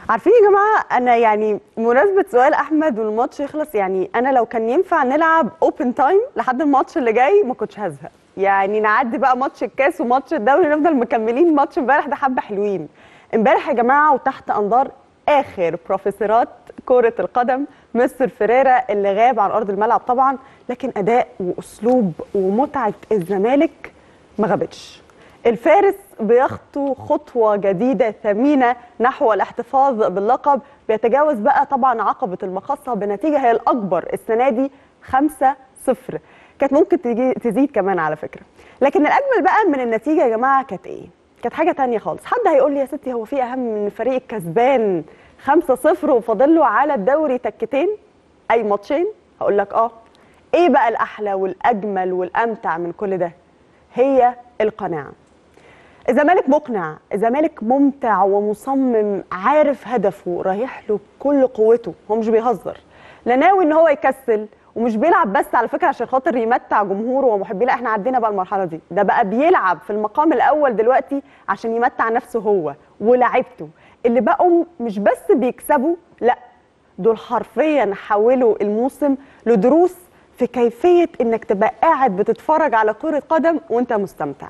عارفين يا جماعه انا يعني بمناسبه سؤال احمد والماتش يخلص يعني انا لو كان ينفع نلعب اوبن تايم لحد الماتش اللي جاي ما كنتش هزهق يعني نعدي بقى ماتش الكاس وماتش الدوري نفضل مكملين ماتش امبارح ده حبه حلوين امبارح يا جماعه وتحت انظار اخر بروفيسورات كره القدم مستر فيريرا اللي غاب عن ارض الملعب طبعا لكن اداء واسلوب ومتعه الزمالك ما غابتش الفارس بيخطو خطوة جديدة ثمينة نحو الاحتفاظ باللقب بيتجاوز بقى طبعا عقبة المقصة بنتيجة هي الأكبر السنة دي 5 0 كانت ممكن تجي تزيد كمان على فكرة لكن الأجمل بقى من النتيجة يا جماعة كانت إيه؟ كانت حاجة تانية خالص حد هيقول لي يا ستي هو في أهم من الفريق الكسبان 5 0 وفاضل له على الدوري تكتين أي ماتشين؟ هقول لك آه إيه بقى الأحلى والأجمل والأمتع من كل ده؟ هي القناعة الزمالك مقنع الزمالك ممتع ومصمم عارف هدفه رايح له بكل قوته هو مش بيهزر لا ناوي ان هو يكسل ومش بيلعب بس على فكره عشان خاطر يمتع جمهوره ومحبيه لا احنا عدينا بقى المرحله دي ده بقى بيلعب في المقام الاول دلوقتي عشان يمتع نفسه هو ولاعيبته اللي بقوا مش بس بيكسبوا لا دول حرفيا حولوا الموسم لدروس في كيفيه انك تبقى قاعد بتتفرج على كره قدم وانت مستمتع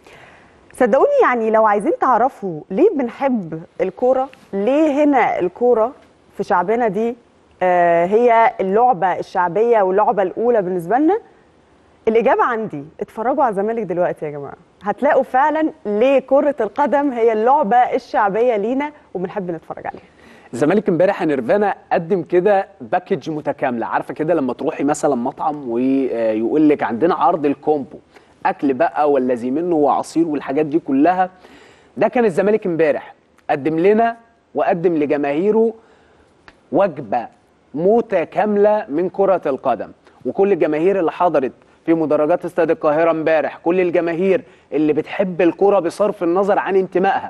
صدقوني يعني لو عايزين تعرفوا ليه بنحب الكوره ليه هنا الكوره في شعبنا دي آه هي اللعبه الشعبيه واللعبه الاولى بالنسبه لنا الاجابه عندي اتفرجوا على الزمالك دلوقتي يا جماعه هتلاقوا فعلا ليه كره القدم هي اللعبه الشعبيه لينا وبنحب نتفرج عليها الزمالك امبارح يا نيرفانا قدم كده باكج متكامله عارفه كده لما تروحي مثلا مطعم ويقول لك عندنا عرض الكومبو اكل بقى والذي منه وعصير والحاجات دي كلها ده كان الزمالك امبارح قدم لنا وقدم لجماهيره وجبه متكامله من كره القدم وكل الجماهير اللي حضرت في مدرجات استاد القاهره امبارح كل الجماهير اللي بتحب الكره بصرف النظر عن انتمائها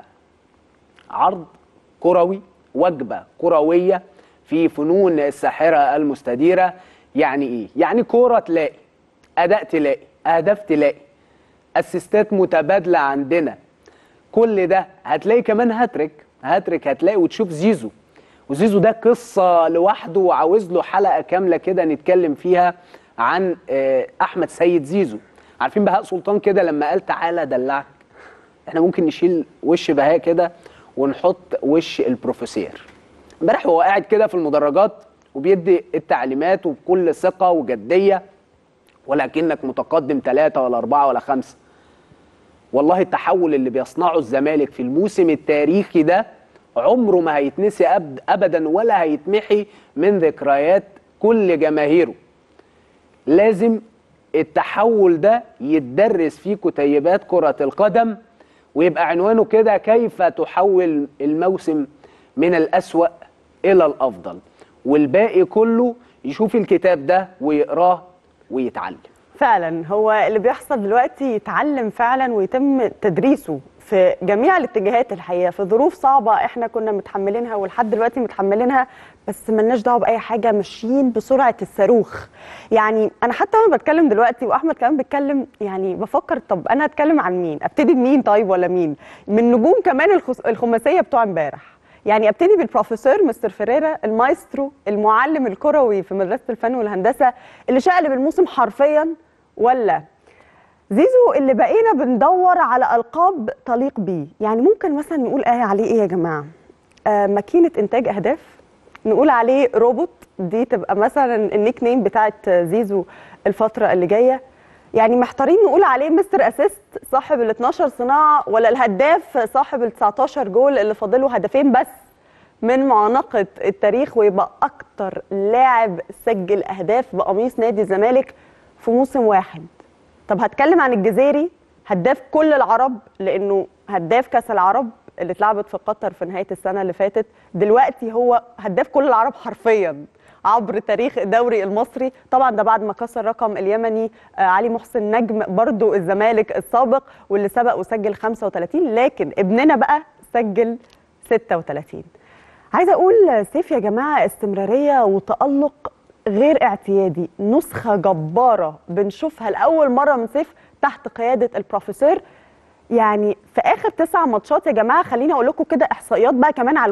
عرض كروي وجبه كرويه في فنون الساحره المستديره يعني ايه يعني كوره تلاقي اداء تلاقي اهداف تلاقي اسيستات متبادله عندنا كل ده هتلاقي كمان هاتريك هاتريك هتلاقي وتشوف زيزو وزيزو ده قصه لوحده وعاوز له حلقه كامله كده نتكلم فيها عن احمد سيد زيزو عارفين بهاء سلطان كده لما قال تعالى دلعك احنا ممكن نشيل وش بهاء كده ونحط وش البروفيسير امبارح هو قاعد كده في المدرجات وبيدي التعليمات وبكل ثقه وجديه ولكنك متقدم ثلاثة ولا أربعة ولا خمسة والله التحول اللي بيصنعه الزمالك في الموسم التاريخي ده عمره ما هيتنسي أبد أبدا ولا هيتمحي من ذكريات كل جماهيره لازم التحول ده يتدرس في كتيبات كرة القدم ويبقى عنوانه كده كيف تحول الموسم من الأسوأ إلى الأفضل والباقي كله يشوف الكتاب ده ويقراه ويتعلم فعلا هو اللي بيحصل دلوقتي يتعلم فعلا ويتم تدريسه في جميع الاتجاهات الحقيقه في ظروف صعبه احنا كنا متحملينها ولحد دلوقتي متحملينها بس ملناش دعوه باي حاجه ماشيين بسرعه الصاروخ يعني انا حتى وانا بتكلم دلوقتي واحمد كمان بيتكلم يعني بفكر طب انا اتكلم عن مين ابتدي بمين طيب ولا مين من نجوم كمان الخماسيه بتوع امبارح يعني ابتدي بالبروفيسور مستر فيريرا المايسترو المعلم الكروي في مدرسه الفن والهندسه اللي شقلب الموسم حرفيا ولا زيزو اللي بقينا بندور على القاب تليق بيه يعني ممكن مثلا نقول ايه عليه ايه يا جماعه آه ماكينه انتاج اهداف نقول عليه روبوت دي تبقى مثلا النيك نيم بتاعت زيزو الفتره اللي جايه يعني محتارين نقول عليه مستر اسيست صاحب ال 12 صناعه ولا الهداف صاحب ال 19 جول اللي فاضله هدفين بس من معانقه التاريخ ويبقى اكتر لاعب سجل اهداف بقميص نادي الزمالك في موسم واحد طب هتكلم عن الجزيري هداف كل العرب لانه هداف كاس العرب اللي اتلعبت في قطر في نهايه السنه اللي فاتت دلوقتي هو هداف كل العرب حرفيا عبر تاريخ الدوري المصري طبعا ده بعد ما كسر رقم اليمني علي محسن نجم برضو الزمالك السابق واللي سبق وسجل 35 لكن ابننا بقى سجل 36 عايزه اقول سيف يا جماعه استمراريه وتالق غير اعتيادي نسخه جباره بنشوفها لاول مره من سيف تحت قياده البروفيسور يعني في اخر تسع ماتشات يا جماعه خليني اقول لكم كده احصائيات بقى كمان على الورق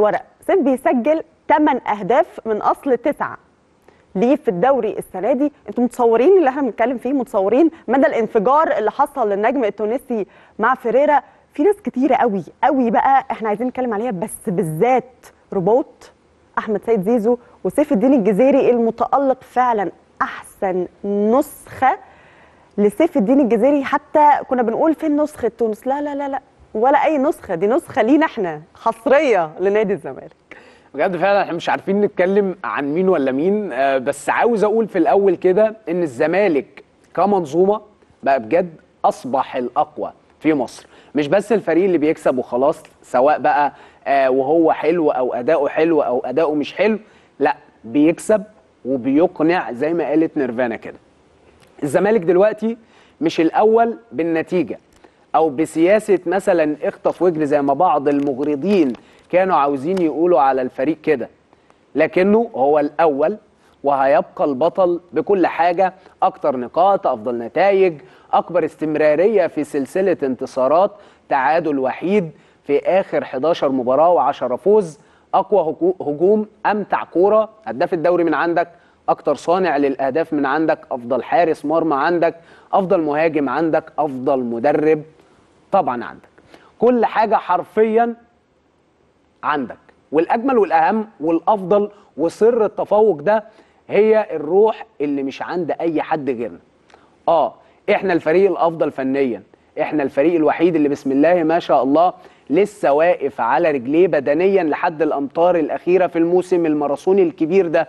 سيف بيسجل 8 اهداف من اصل تسعه ليه في الدوري السنه دي انتوا متصورين اللي احنا بنتكلم فيه متصورين مدى الانفجار اللي حصل للنجم التونسي مع فيريرا في ناس كتيره قوي قوي بقى احنا عايزين نتكلم عليها بس بالذات رباط احمد سيد زيزو وسيف الدين الجزيري المتالق فعلا احسن نسخه لسيف الدين الجزيري حتى كنا بنقول فين نسخه تونس لا لا لا لا ولا اي نسخه دي نسخه لينا احنا حصريه لنادي الزمالك بجد فعلا احنا مش عارفين نتكلم عن مين ولا مين آه، بس عاوز اقول في الاول كده ان الزمالك كمنظومه بقى بجد اصبح الاقوى في مصر مش بس الفريق اللي بيكسب وخلاص سواء بقى آه، وهو حلو او اداؤه حلو او اداؤه مش حلو لا بيكسب وبيقنع زي ما قالت نيرفانا كده الزمالك دلوقتي مش الاول بالنتيجه او بسياسه مثلا اخطف وجل زي ما بعض المغرضين كانوا عاوزين يقولوا على الفريق كده لكنه هو الاول وهيبقى البطل بكل حاجه اكتر نقاط افضل نتائج اكبر استمراريه في سلسله انتصارات تعادل وحيد في اخر 11 مباراه و10 فوز اقوى هجو- هجوم امتع كوره هداف الدوري من عندك اكتر صانع للاهداف من عندك افضل حارس مرمى عندك افضل مهاجم عندك افضل مدرب طبعا عندك كل حاجه حرفيا عندك والاجمل والاهم والافضل وسر التفوق ده هي الروح اللي مش عند اي حد غيرنا اه احنا الفريق الافضل فنيا احنا الفريق الوحيد اللي بسم الله ما شاء الله لسه واقف على رجليه بدنيا لحد الامتار الاخيره في الموسم الماراثوني الكبير ده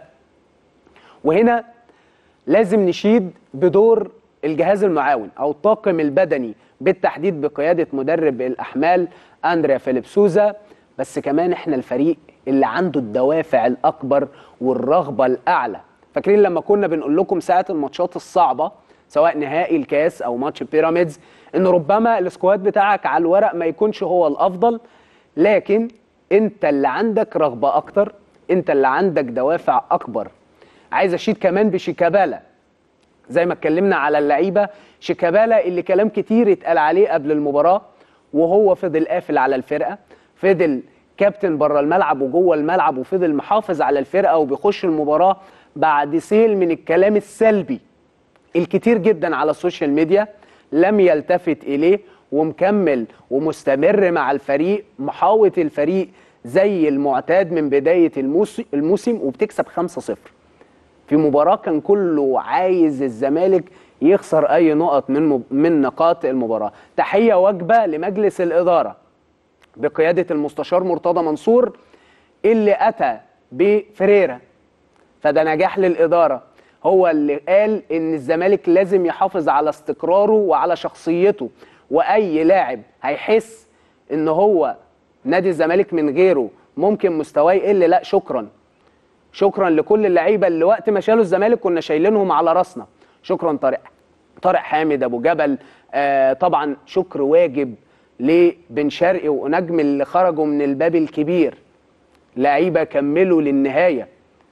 وهنا لازم نشيد بدور الجهاز المعاون او الطاقم البدني بالتحديد بقياده مدرب الاحمال اندريا فيليب سوزا بس كمان احنا الفريق اللي عنده الدوافع الاكبر والرغبه الاعلى فاكرين لما كنا بنقول لكم ساعه الماتشات الصعبه سواء نهائي الكاس او ماتش بيراميدز ان ربما السكواد بتاعك على الورق ما يكونش هو الافضل لكن انت اللي عندك رغبه اكتر انت اللي عندك دوافع اكبر عايز اشيد كمان بشيكابالا زي ما اتكلمنا على اللعيبه شيكابالا اللي كلام كتير اتقال عليه قبل المباراه وهو فضل قافل على الفرقه فضل كابتن بره الملعب وجوه الملعب وفضل محافظ على الفرقه وبيخش المباراه بعد سيل من الكلام السلبي الكتير جدا على السوشيال ميديا لم يلتفت اليه ومكمل ومستمر مع الفريق محاوط الفريق زي المعتاد من بدايه الموسم الموسم وبتكسب 5-0 في مباراه كان كله عايز الزمالك يخسر اي نقط من من نقاط المباراه تحيه واجبه لمجلس الاداره بقياده المستشار مرتضى منصور اللي اتى بفريرا فده نجاح للاداره هو اللي قال ان الزمالك لازم يحافظ على استقراره وعلى شخصيته واي لاعب هيحس ان هو نادي الزمالك من غيره ممكن مستواه يقل لا شكرا شكرا لكل اللعيبه اللي وقت ما شالوا الزمالك كنا شايلينهم على راسنا شكرا طارق طارق حامد ابو جبل آه طبعا شكر واجب لبن شرقي ونجم اللي خرجوا من الباب الكبير لعيبه كملوا للنهايه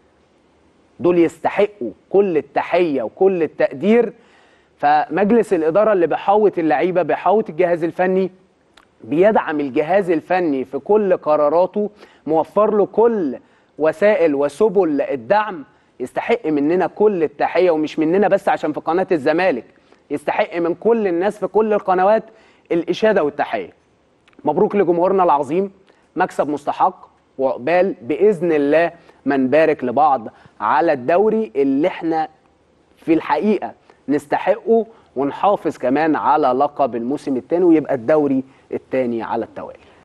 دول يستحقوا كل التحيه وكل التقدير فمجلس الاداره اللي بيحاوط اللعيبه بيحاوط الجهاز الفني بيدعم الجهاز الفني في كل قراراته موفر له كل وسائل وسبل الدعم يستحق مننا كل التحيه ومش مننا بس عشان في قناه الزمالك يستحق من كل الناس في كل القنوات الاشاده والتحيه مبروك لجمهورنا العظيم مكسب مستحق وعقبال باذن الله ما نبارك لبعض على الدوري اللي احنا في الحقيقه نستحقه ونحافظ كمان على لقب الموسم الثاني ويبقى الدوري الثاني على التوالي